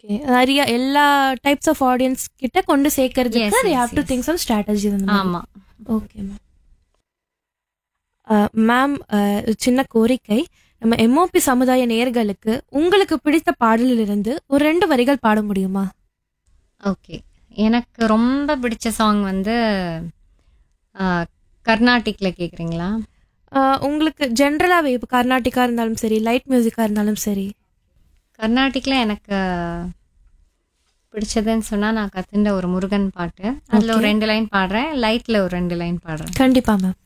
Okay நிறைய எல்லா types of audience கிட்ட கொண்டு சேர்க்கறதுக்கு Yes, they yes, have to yes. think some strategy ஆமா ஓகே மேம் மேம் சின்ன கோரிக்கை நம்ம எம்ஓபி சமுதாய நேயர்களுக்கு உங்களுக்கு பிடித்த பாடலிலிருந்து ஒரு ரெண்டு வரிகள் பாட முடியுமா ஓகே எனக்கு ரொம்ப பிடிச்ச சாங் வந்து ஆஹ், கர்நாடிக்ல கேக்குறீங்களா அஹ், உங்களுக்கு ஜென்ரலாகவே இப்போ கர்நாடிக்கா இருந்தாலும் சரி லைட் மியூசிக்காக இருந்தாலும் சரி கர்நாடிக்ல எனக்கு பிடிச்சதுன்னு சொன்னா நான் கத்துண்ட ஒரு முருகன் பாட்டு அதுல ஒரு Okay. ரெண்டு லைன் பாடுறேன் லைட்ல ஒரு ரெண்டு லைன் பாடுறேன் கண்டிப்பா மேம்